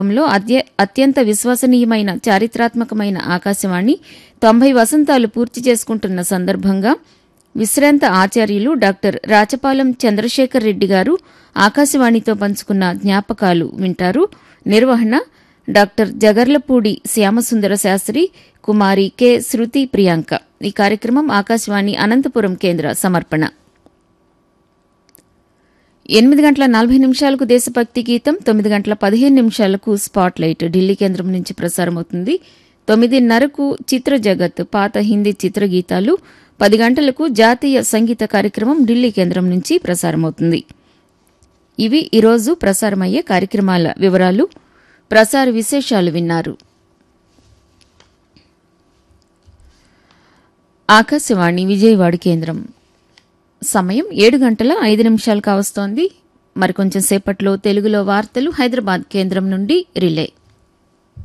లో అత్య అత్యంత విశ్వసనీయమైన చారిత్రాత్మకమైన ఆకాశవాణి తొంభై వసంతాలు పూర్తి చేసుకుంటున్న సందర్భంగా విశ్రాంత ఆచార్యులు డాక్టర్ రాచపాలెం చంద్రశేఖర్ రెడ్డి గారు ఆకాశవాణితో పంచుకున్న జ్ఞాపకాలు వింటారు నిర్వహణ డాక్టర్ జగర్లపూడి శ్యామసుందర శాస్త్రి కుమారి కె శృతి ప్రియాంక ఈ కార్యక్రమం ఆకాశవాణి అనంతపురం కేంద్ర సమర్పణ ఎనిమిది గంటల నలభై నిమిషాలకు దేశభక్తి గీతం తొమ్మిది గంటల పదిహేను నిమిషాలకు స్పాట్ లైట్ ఢిల్లీ కేంద్రం నుంచి ప్రసారమవుతుంది తొమ్మిదిన్నరకు చిత్ర జగత్ పాత హిందీ చిత్ర గీతాలు పది గంటలకు జాతీయ సంగీత కార్యక్రమం ఢిల్లీ కేంద్రం నుంచి ప్రసారమవుతుంది ఇవి ఈరోజు ప్రసారమయ్యే కార్యక్రమాల వివరాలు ప్రసార విశేషాలు విన్నారు ఆకాశవాణి విజయవాడ కేంద్రం సమయం ఏడు గంటల ఐదు నిమిషాలు కావస్తోంది మరికొంచెం సేపట్లో తెలుగులో వార్తలు హైదరాబాద్ కేంద్రం నుండి రిలే